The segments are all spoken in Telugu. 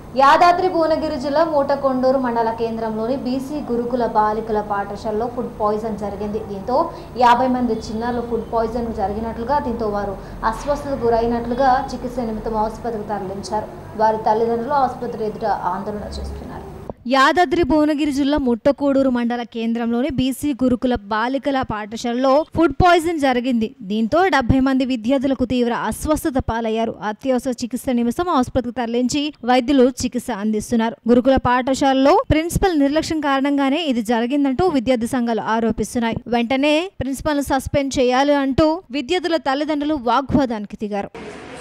యాదాద్రి భువనగిరి జిల్లా మూటకొండూరు మండల కేంద్రంలోని బీసీ గురుకుల బాలికల పాఠశాలలో ఫుడ్ పాయిజన్ జరిగింది దీంతో యాభై మంది చిన్నారులు ఫుడ్ పాయిజన్ జరిగినట్లుగా దీంతో వారు అస్వస్థతకు గురైనట్లుగా చికిత్స నిమిత్తం ఆసుపత్రికి తరలించారు వారి తల్లిదండ్రులు ఆసుపత్రి ఎదుట ఆందోళన చేస్తున్నారు యాదాద్రి భువనగిరి జిల్లా ముట్టకూడూరు మండల కేంద్రంలోని బీసీ గురుకుల బాలికల పాఠశాలలో ఫుడ్ పాయిజన్ జరిగింది దీంతో డెబ్బై మంది విద్యార్థులకు తీవ్ర అస్వస్థత పాలయ్యారు అత్యవసర చికిత్స నిమిత్తం ఆసుపత్రికి తరలించి వైద్యులు చికిత్స అందిస్తున్నారు గురుకుల పాఠశాలలో ప్రిన్సిపల్ నిర్లక్ష్యం కారణంగానే ఇది జరిగిందంటూ విద్యార్థి సంఘాలు ఆరోపిస్తున్నాయి వెంటనే ప్రిన్సిపల్ సస్పెండ్ చేయాలి అంటూ విద్యార్థుల తల్లిదండ్రులు వాగ్వాదానికి దిగారు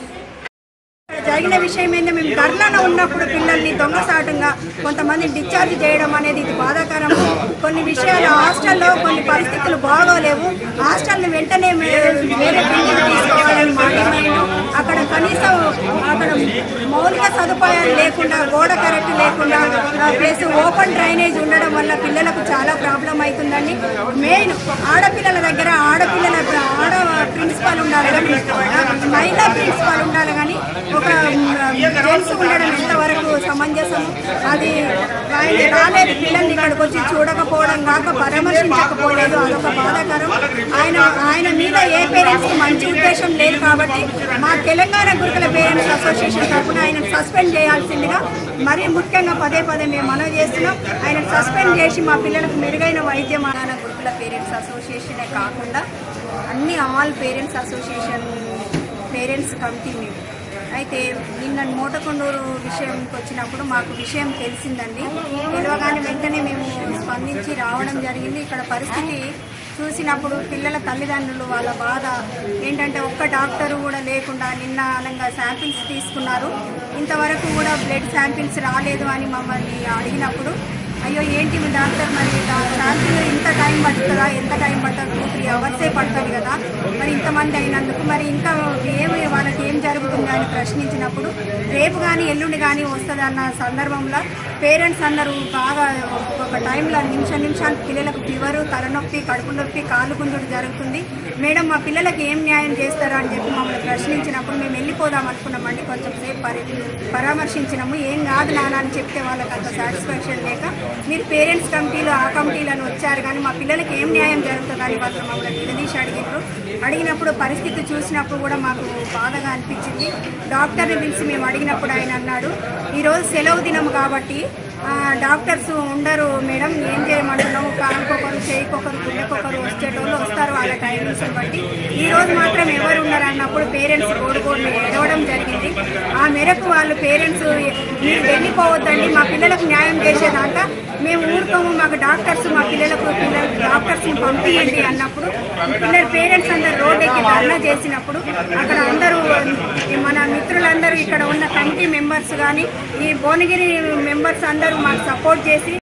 ఇక్కడ జరిగిన విషయం ఏంటంటే మేము ధర్నాలో ఉన్నప్పుడు పిల్లల్ని దొంగసాటుగా కొంతమంది డిశ్చార్జ్ చేయడం అనేది ఇది బాధాకరం కొన్ని విషయాలు హాస్టల్లో కొన్ని పరిస్థితులు బాగోలేవు హాస్టల్ని వెంటనే మే- వేరే బిల్డింగ్ తీసుకోవాలని మా డిమాండ్ అక్కడ కనీసం అక్కడ మౌలిక సదుపాయాలు లేకుండా గోడ కరెక్ట్ లేకుండా ప్లస్ ఓపెన్ డ్రైనేజ్ ఉండడం వల్ల పిల్లలకు చాలా ప్రాబ్లం అవుతుందండి మెయిన్ ఆడపిల్లల దగ్గర ఆడపిల్లల ఆడ ప్రిన్సిపాల్ ఉండాలి కానీ మహిళా ప్రిన్సిపాల్ ఉండాలి కానీ ఒక జెంట్స్ ఉండడం ఎంతవరకు సమంజసం అది ఆయన రాలేదు పిల్లల్ని ఇక్కడికి వచ్చి చూడకపోవడం కాక పరామర్శించకపోలేదు అదొక బాధాకరం ఆయన ఆయన మీద ఏ పేరెంట్స్ మంచి ఉద్దేశం లేదు కాబట్టి మా తెలంగాణ గురుకుల పేరెంట్స్ అసోసియేషన్ తరఫున ఆయన సస్పెండ్ చేయాల్సిందిగా మరీ ముఖ్యంగా పదే పదే మేము మనవి చేస్తున్నాం ఆయన సస్పెండ్ చేసి మా పిల్లలకు మెరుగైన వైద్యం తెలంగాణ గురుకుల పేరెంట్స్ అసోసియేషనే కాకుండా అన్ని all parents association parents committee మేము అయితే నిన్న మోటకొండూరు విషయంకి వచ్చినప్పుడు మాకు విషయం తెలిసిందండి తెలియగానే వెంటనే మేము స్పందించి రావడం జరిగింది ఇక్కడ పరిస్థితి చూసినప్పుడు పిల్లల తల్లిదండ్రులు వాళ్ళ బాధ ఏంటంటే ఒక్క డాక్టరు కూడా లేకుండా నిన్న అనంగా శాంపిల్స్ తీసుకున్నారు ఇంతవరకు కూడా బ్లడ్ శాంపిల్స్ రాలేదు అని మమ్మల్ని అడిగినప్పుడు అయ్యో ఏంటి మీ డాక్టర్ మరి శాంపిల్ ఇంత టైం పడుతుందా ఎంత టైం పడుతుంది టూ త్రీ అవర్సే పడుతుంది కదా మరి ఇంతమంది అయినందుకు మరి ఇంకా ఏమి వాళ్ళకి ఏం జరుగుతుంది అని ప్రశ్నించినప్పుడు రేపు కానీ ఎల్లుండి కానీ వస్తుంది అన్న సందర్భంలో పేరెంట్స్ అందరూ బాగా ఒక టైంలో నిమిష నిమిషానికి పిల్లలకు ఫీవరు తలనొప్పి కడుపు నొప్పి కాలు గుంజుడు జరుగుతుంది మేడం మా పిల్లలకి ఏం న్యాయం చేస్తారా అని చెప్పి మమ్మల్ని ప్రశ్నించినప్పుడు మేము వెళ్ళిపోదాం అనుకున్నామండి కొంచెం సేపు పరి పరామర్శించినాము ఏం కాదు నాన్న అని చెప్తే వాళ్ళకి అంత సాటిస్ఫాక్షన్ లేక మీరు పేరెంట్స్ కమిటీలు ఆ కమిటీలను వచ్చారు కానీ మా పిల్లలకి ఏం న్యాయం జరుగుతుందని వాళ్ళు మమ్మల్ని నిలదీసి అడిగినారు అడిగినప్పుడు పరిస్థితి చూసినప్పుడు కూడా మాకు బాధగా అనిపించింది డాక్టర్ని పిలిచి మేము అడిగినప్పుడు ఆయన అన్నాడు ఈరోజు సెలవు దినం కాబట్టి ఆ, డాక్టర్స్ ఉండరు మేడం ఏం చేయమంటున్నాము కాలుకొకరు చేయికొకరు గుండెకొకరు వచ్చేటోళ్ళు వస్తారు వాళ్ళ టైమింగ్స్ బట్టి ఈ రోజు మాత్రం ఎవరు ఉన్నారు అన్నప్పుడు పేరెంట్స్ కోడుకోడు ఎడవడం జరిగింది ఆ మేరకు వాళ్ళు పేరెంట్స్ మీరు వెళ్ళిపోవద్దండి మా పిల్లలకు న్యాయం చేసేదాకా మేము ఊరుకోము మాకు డాక్టర్స్ మా పిల్లలకు పిల్లలకు డాక్టర్స్ని పంపించండి అన్నప్పుడు పిల్లల పేరెంట్స్ అందరు రోడ్ ఎక్కి ధర్నా చేసినప్పుడు అక్కడ అందరూ మన మిత్రులందరూ ఇక్కడ ఉన్న కమిటీ మెంబర్స్ కానీ ఈ భువనగిరి మెంబర్స్ అందరూ మాకు సపోర్ట్ చేసి